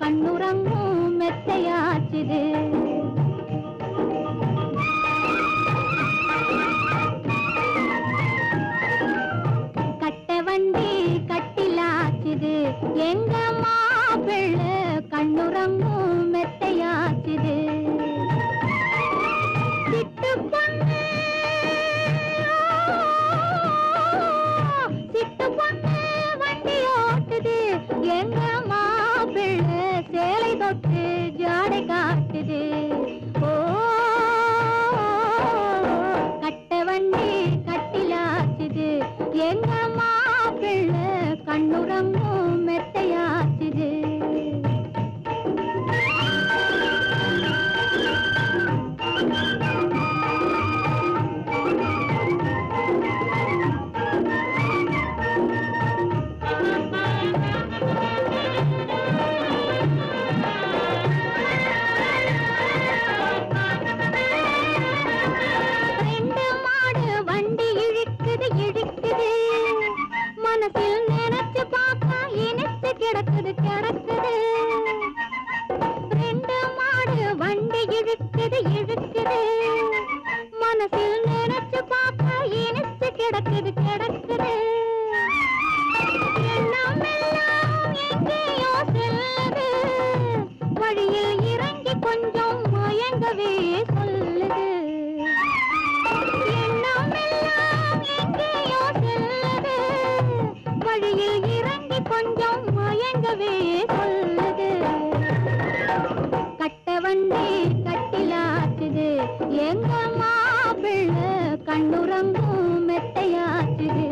கண்ணுறங்கும் மெத்தையாச்சுது கட்ட வண்டி கட்டிலாச்சுது எங்க மாப்பிள்ளை கண்ணுறங்கும் மெத்தையாச்சுது சிட்டு பொண்ணு சிட்டு பொண்ணு வண்டி ஓட்டுது எங்க மாப்பிள்ளை சேலை தொட்டு ஜாடை காட்டுது ஓ கட்ட வண்டி கட்டிலாச்சுது எங்க மாப்பிள்ளை கண்ணுறங்கும் மெத்தையாச்சுது ரெண்டு மாடு வண்டி இழுக்குது இழுக்குது மனசில் நினைச்சு பார்க்க இனிச்சு கிடக்குது கிடக்குது ரெண்டு மாடு வண்டி இழுக்குது இழுக்குது மனசில் நினைச்சு பார்க்க இனிச்சு கிடக்குது கிடக்குது எண்ணமெல்லாம் எங்கேயோ செல்லுது வழியில் இறங்கி கொஞ்சம் மயங்கவே சொல்லுது எண்ணமெல்லாம் எங்கேயோ செல்லுது வழியில் இறங்கி கொஞ்சம் மயங்கவே சொல்லுது கட்ட வண்டி கட்டிலாச்சுது எங்க மாப்பிள்ளை கண்ணுறங்கும் மெத்தையாச்சுது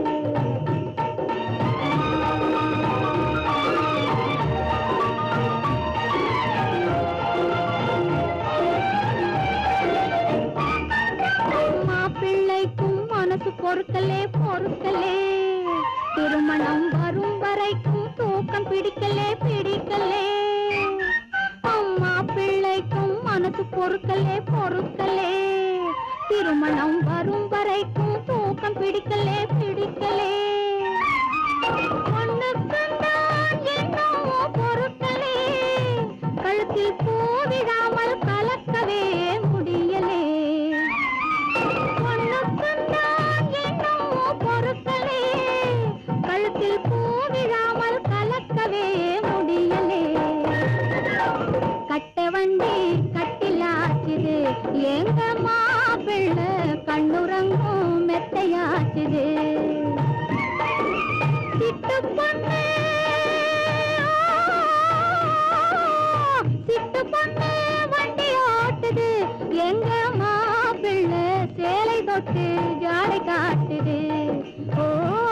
மாப்பிள்ளைக்கும் மனசு பொறுக்கலே பொறுக்கலே திருமணம் வரும் வரைக்கும் தூக்கம் பிடிக்கலே பிடிக்கலே அம்மா பிள்ளைக்கும் மனசு பொறுக்கலே பொறுக்கலே திருமணம் வரும் வரைக்கும் தூக்கம் பிடிக்கலே பிடிக்கலே பொண்ணுக்குந்தான் என்னவோ பொறுக்கலே கழுத்தில் பூவிடாமல் கலக்கவே முடியலே பொண்ணுக்குந்தான் என்னவோ பொறுக்கலே கழுத்தில் பூவிடாமல் கலக்கவே முடியலே கட்ட வண்டி கட்டிலாச்சுது எங்க மாப்பிள்ளை கண்ணுறங்கும் மெத்தையாச்சுது சிட்டு பொண்ணு சிட்டு பொண்ணு வண்டி ஓட்டுது எங்க மாப்பிள்ளை சேலை தொட்டு ஜாடை காட்டுது ஓ